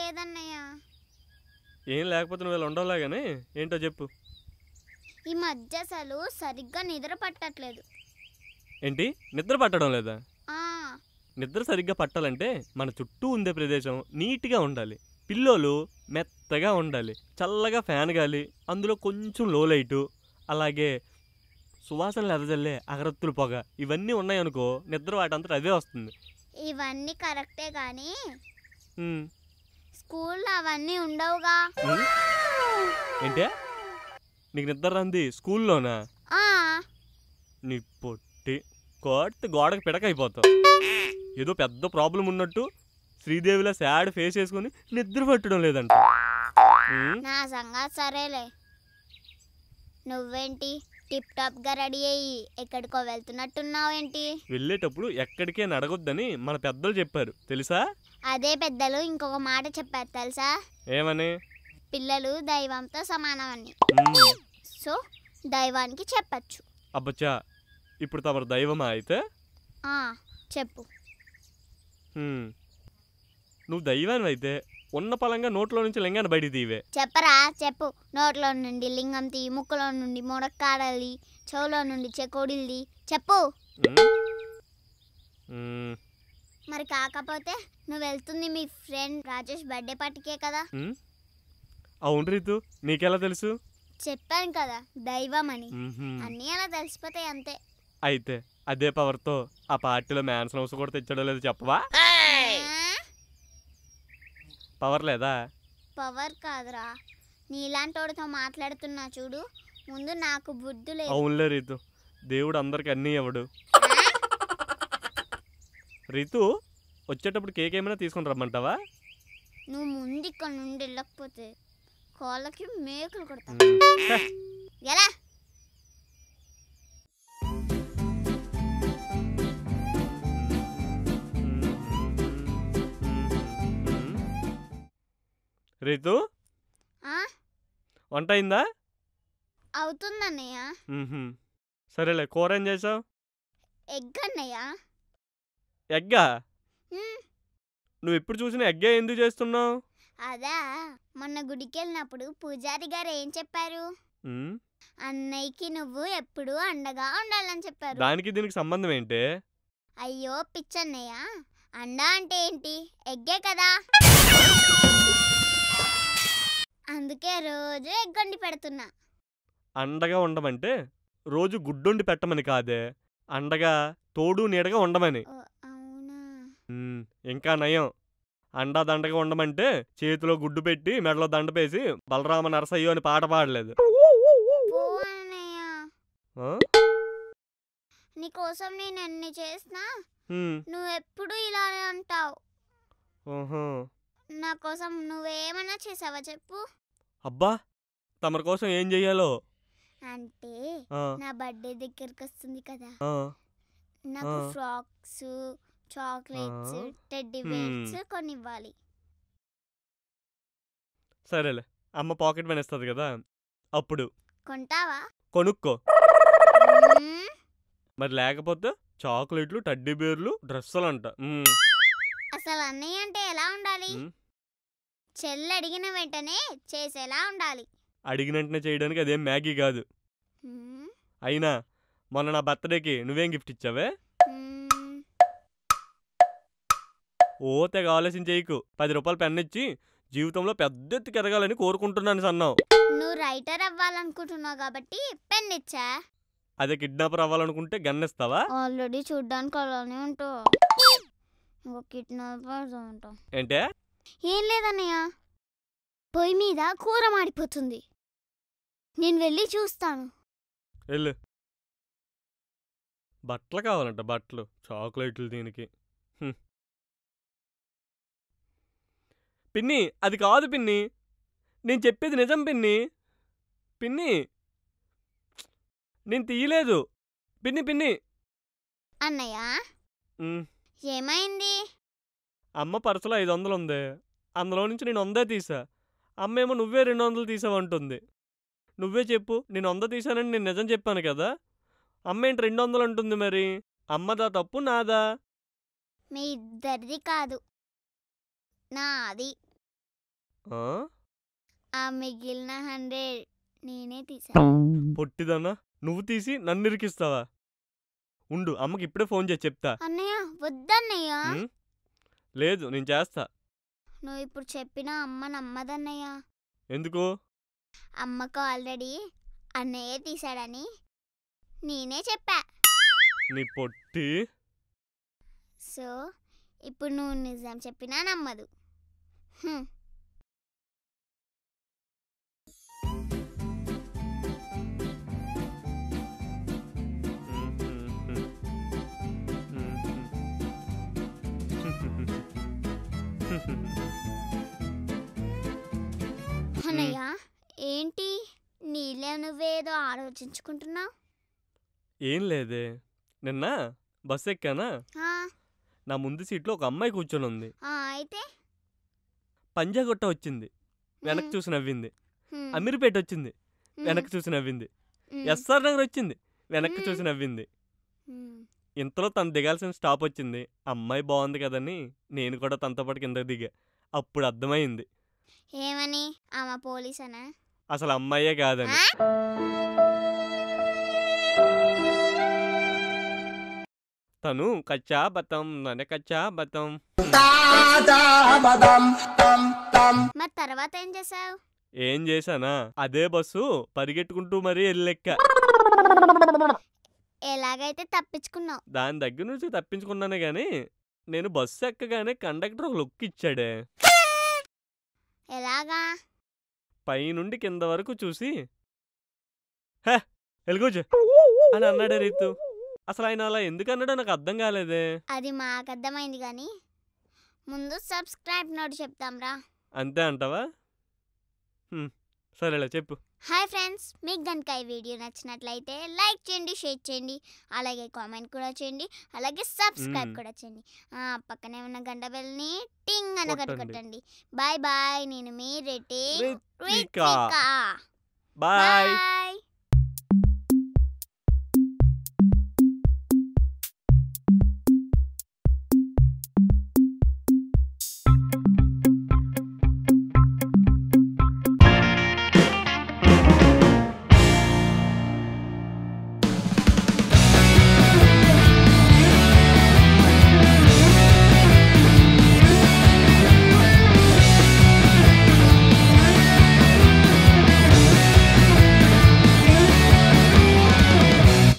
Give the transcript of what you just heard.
లేదన్నయ్య ఏం లేకపోతే నువ్వు ఇలా ఉండవులా కానీ ఏంటో చెప్పు ఈ మధ్య అసలు సరిగ్గా నిద్ర పట్టట్లేదు ఏంటి నిద్ర పట్టడం లేదా ఆ నిద్ర సరిగ్గా పట్టాలంటే మన చుట్టూ ఉండే ప్రదేశం నీట్గా ఉండాలి పిల్లోలు మెత్తగా ఉండాలి చల్లగా ఫ్యాన్ గాలి అందులో కొంచెం లో లైటు అలాగే సువాసనలు ఎదజల్లే అగరత్తులు పొగ ఇవన్నీ ఉన్నాయనుకో నిద్ర వాటంతట అదే వస్తుంది ఇవన్నీ కరెక్టే కానీ ఉమ్, స్కూల్లో అవన్నీ ఉండవుగా ఉమ్. ఏంటే నీకు నిద్ర రంది స్కూల్లోనా ఆ నీ పొట్టి కోట్ గోడకు పిడకైపోతావు ఏదో పెద్ద ప్రాబ్లం ఉన్నట్టు శ్రీదేవిలా సాడ్ ఫేస్ వేసుకొని నిద్ర పట్టడం లేదంట ఉమ్, నా సంగతి సరేలే నువ్వేంటి టిప్ టాప్ గా రెడీ అయ్యి ఎక్కడికో వెళ్తున్నట్టున్నావేంటి వెళ్ళేటప్పుడు ఎక్కడికే నడగొద్దని మన పెద్దలు చెప్పారు తెలుసా అదే పెద్దలు ఇంకొక మాట చెప్పారు తెలుసా ఏమని పిల్లలు దైవంతో సమానమని ఉమ్, సో దైవానికి చెప్పచ్చు అబ్బచ్చా ఇప్పుడు తమరు దైవమా అయితే ఆ, చెప్పు ఉమ్, నువ్వు దైవాన్ని అయితే ఉన్న పలంగా నోట్లో నుంచి లింగాన్ని బయటికి తీవే చెప్పరా చెప్పు నోట్లో నుండి లింగం తీ ముక్కులో నుండి ముడక్కాడలి చెవులో నుండి చెకోడిల్ది చెప్పు ఉమ్, ఉమ్, మరి కాకపోతే నువ్వు వెళ్తుంది మీ ఫ్రెండ్ రాజేష్ బర్త్డే పార్టీకే కదా ఉమ్. అవును రీతు నీకెలా తెలుసు చెప్పాను కదా దైవం అని ఉహుం. అన్నీ అలా తెలిసిపోతాయి అంతే అయితే అదే పవర్తో ఆ పార్టీలో మ్యాన్స్ హౌస్ కూడా తెచ్చడం లేదు చెప్పవా పవర్ లేదా పవర్ కాదురా నీలాంటి వాడితో మాట్లాడుతున్నా చూడు ముందు నాకు బుద్ధి లేదు అవునులే రీతు దేవుడు అందరికి అన్నీ ఇవ్వడు రీతు వచ్చేటప్పుడు కేక్ ఏమైనా తీసుకొని రమ్మంటావా నువ్వు ముందు ఇక్కడ నుండి వెళ్ళకపోతే కాళ్ళకి మేకులు కొడతా హే, ఎలా రీతు ఆ? వంట అయిందా అవుతుందన్నయ్య మ్మ్హ్మ్. సరేలే కూర ఏం చేసావు ఎగ్ అన్నయ్య ఎగ్గా హ్మ్, నువ్వు ఎప్పుడు చూసినా ఎగ్గే ఎందుకు చేస్తున్నావు అదా మొన్న గుడికి వెళ్ళినప్పుడు పూజారి గారు ఏం చెప్పారు మ్మ్. అన్నయ్యకి నువ్వు ఎప్పుడూ అండగా ఉండాలని చెప్పారు దానికి దీనికి సంబంధం ఏంటి అయ్యో పిచ్చన్నయ్య అండ అంటే ఏంటి ఎగ్గే కదా అందుకే రోజు ఎగ్ వండి పెడుతున్నా అండగా ఉండమంటే రోజు గుడ్డొండి పెట్టమని కాదే అండగా తోడు నీడగా ఉండమని ఓ, అవునా మ్మ్. ఇంకా నయం అండా దండగా ఉండమంటే చేతిలో గుడ్డు పెట్టి మెడలో దండ పేసి బలరామ నరసయ్యో అని పాట పాడలేదు పో అన్నయ్య ఆ? నీకోసం నేను ఎన్ని చేసినా మ్మ్. నువ్వు ఎప్పుడు ఇలానే అంటావు ఓహో. నా కోసం నువ్వేమన్నా చేసావా చెప్పు అబ్బా తమరి కోసం ఏం చెయ్యాలో అంటే ఆ, నా బర్త్డే దగ్గరికి వస్తుంది కదా ఆ. నాకు ఆ. ఫ్రాక్స్ చాక్లెట్స్ ఆ. Teddy hmm. బేర్స్ కొన్ని ఇవ్వాలి సరేలే అమ్మ పాకెట్ మనీ ఇస్తుంది కదా అప్పుడు కొంటావా కొనుక్కో మ్మ్. మరి లేకపోతే చాక్లెట్లు టడ్డీ బేర్లు డ్రెస్సులు అంట మ్మ్. అసలు అన్నయ్య అంటే ఎలా ఉండాలి మ్మ్. చెల్లి అడిగిన వెంటనే చేసేలా ఉండాలి అడిగినట్టునే చేయడానికి అదేం మ్యాగీ కాదు మ్మ్. అయినా మొన్న నా బర్త్డేకి నువ్వేం గిఫ్ట్ ఇచ్చావే మ్మ్. ఓ తెగ ఆలోచన చేయకు పది రూపాయలు పెన్ ఇచ్చి జీవితంలో పెద్ద ఎత్తుకు ఎదగాలని కోరుకుంటున్నాను సన్నావు నువ్వు రైటర్ అవ్వాలనుకుంటున్నావు కాబట్టి పెన్ ఇచ్చా అదే కిడ్నాపర్ అవ్వాలనుకుంటే గన్ ఇస్తావా ఆల్రెడీ చూడ్డానికి అలానే ఉంటావు ఇంకో కిడ్నాపర్ ఉంటావు ఏంటే ఏం లేదన్నయ్య పొయ్యి మీద కూర మాడిపోతుంది నేను వెళ్ళి చూస్తాను వెళ్ళు బట్టలు కావాలంట బట్టలు చాక్లెట్లు దీనికి హ్మ్. పిన్ని అది కాదు పిన్ని నేను చెప్పేది నిజం పిన్ని పిన్ని నేను తీయలేదు పిన్ని పిన్ని అన్నయ్య ఉమ్, ఏమైంది అమ్మ పర్సులో ఐదు వందలు ఉంది అందులో నుంచి నేను వందే తీసా అమ్మ ఏమో నువ్వే రెండు వందలు తీసావంటుంది నువ్వే చెప్పు నేను వంద తీసానని నేను నిజం చెప్పాను కదా అమ్మ ఏంటి రెండు వందలు అంటుంది మరి అమ్మదా తప్పు నాదా మీ ఇద్దరిది కాదు నాది ఆ? ఆ మిగిలిన హండ్రెడ్ నేనే తీసా పొట్టిదన్నా నువ్వు తీసి నన్ను ఇరికిస్తావా ఉండు అమ్మకి ఇప్పుడే ఫోన్ చేసి చెప్తా అన్నయ్య వద్దన్నయ్య ఉమ్? లేదు నేను చేస్తా నువ్వు ఇప్పుడు చెప్పిన అమ్మ నమ్మదన్నయ్య ఎందుకు అమ్మకు ఆల్రెడీ అన్నయ్య తీశాడని నేనే చెప్పా నీ పొట్టి సో ఇప్పుడు నువ్వు నిజం చెప్పినా నమ్మదు హ్మ్. అన్నయ్య ఏంటి నీలే నువ్వేదో ఆలోచించుకుంటున్నావు ఏం లేదే నిన్న బస్ ఎక్కానా నా ముందు సీట్లో ఒక అమ్మాయి కూర్చొని ఉంది అయితే పంజాగుట్ట వచ్చింది వెనక్కి హ్మ్. చూసి నవ్వింది హ్మ్. అమీర్పేట వచ్చింది హ్మ్. వెనక్కి చూసి నవ్వింది హ్మ్. ఎస్ఆర్ నగర్ వచ్చింది వెనక్కి మ్మ్. చూసి నవ్వింది హ్మ్. ఇంతలో తను దిగాల్సిన స్టాప్ వచ్చింది అమ్మాయి బాగుంది కదని నేను కూడా తనతో పాటు కిందకి దిగా అప్పుడు అర్థమైంది ఏమని ఆమె పోలీసనా అసలు అమ్మాయే కాదని ఆ? తను కచ్చా బతం నన్ను కచ్చా బతం మరి తర్వాత ఏం చేసావు ఏం చేశానా అదే బస్సు పరిగెట్టుకుంటూ మరీ వెళ్ళెక్క ఎలాగైతే తప్పించుకున్నావు దాని దగ్గర నుంచి తప్పించుకున్నానే గాని నేను బస్సు ఎక్కగానే కండక్టర్ ఒక లుక్ ఇచ్చాడే ఎలాగా పైనుండి కింద వరకు చూసి హే ఎలుగోచు అని అన్నాడే రీతు అసలు ఆయన అలా ఎందుకు అన్నాడో నాకు అర్థం కాలేదే అది మాకు అర్థమైంది కానీ ముందు సబ్స్క్రైబ్ నోట్ చెప్తాంరా అంతే అంటావా హ్మ్, సరేలే చెప్పు హాయ్ ఫ్రెండ్స్ మీకు కనుక ఈ వీడియో నచ్చినట్లయితే లైక్ చేయండి షేర్ చేయండి అలాగే కామెంట్ కూడా చేయండి అలాగే సబ్స్క్రైబ్ మ్మ్. కూడా చేయండి ఆ, పక్కనే ఉన్న గంట బెల్ని టింగ్ అని ఒకటి కొట్టండి. కొట్టండి బాయ్ బాయ్ నేను మీ రెడ్డి రిత్విక. రిత్విక. Bye bye